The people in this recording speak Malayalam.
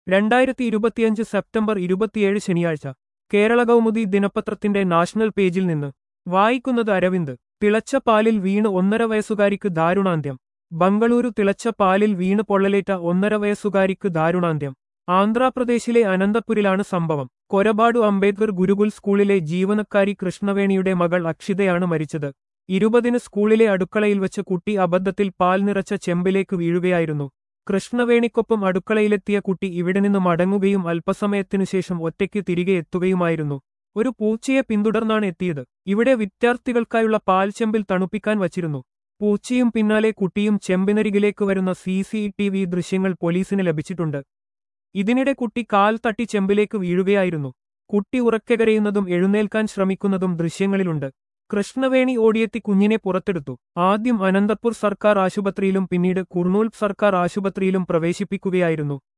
രണ്ടായിരത്തി ഇരുപത്തിയഞ്ച് സെപ്റ്റംബർ ഇരുപത്തിയേഴ് ശനിയാഴ്ച കേരള കൗമുദി ദിനപത്രത്തിന്റെ നാഷണൽ പേജിൽ നിന്ന് വായിക്കുന്നത് അരവിന്ദ് തിളച്ച പാലിൽ വീണ് ഒന്നര വയസ്സുകാരിക്ക് ദാരുണാന്ത്യം ബംഗളൂരു തിളച്ച പാലിൽ വീണ് പൊള്ളലേറ്റ ഒന്നര വയസ്സുകാരിക്ക് ദാരുണാന്ത്യം ആന്ധ്രാപ്രദേശിലെ അനന്തപുരിലാണ് സംഭവം കൊരബാടു അംബേദ്കർ ഗുരുകുൽ സ്കൂളിലെ ജീവനക്കാരി കൃഷ്ണവേണിയുടെ മകൾ അക്ഷിതയാണ് മരിച്ചത് ഇരുപതിന് സ്കൂളിലെ അടുക്കളയിൽ വെച്ച് കുട്ടി അബദ്ധത്തിൽ പാൽ നിറച്ച ചെമ്പിലേക്ക് വീഴുകയായിരുന്നു കൃഷ്ണവേണിക്കൊപ്പം അടുക്കളയിലെത്തിയ കുട്ടി ഇവിടെ നിന്ന് മടങ്ങുകയും അല്പസമയത്തിനുശേഷം ഒറ്റയ്ക്ക് തിരികെ എത്തുകയുമായിരുന്നു ഒരു പൂച്ചയെ പിന്തുടർന്നാണ് എത്തിയത് ഇവിടെ വിദ്യാർത്ഥികൾക്കായുള്ള പാൽ ചെമ്പിൽ തണുപ്പിക്കാൻ വച്ചിരുന്നു പൂച്ചയും പിന്നാലെ കുട്ടിയും ചെമ്പിനരികിലേക്ക് വരുന്ന സി സി ടി വി ദൃശ്യങ്ങൾ പോലീസിന് ലഭിച്ചിട്ടുണ്ട് ഇതിനിടെ കുട്ടി കാൽ തട്ടി ചെമ്പിലേക്ക് വീഴുകയായിരുന്നു കുട്ടി ഉറക്കെ കരയുന്നതും എഴുന്നേൽക്കാൻ ശ്രമിക്കുന്നതും ദൃശ്യങ്ങളിലുണ്ട് കൃഷ്ണവേണി ഓടിയെത്തി കുഞ്ഞിനെ പുറത്തെടുത്തു ആദ്യം അനന്തപുർ സർക്കാർ ആശുപത്രിയിലും പിന്നീട് കുർണൂൽ സർക്കാർ ആശുപത്രിയിലും പ്രവേശിപ്പിക്കുകയായിരുന്നു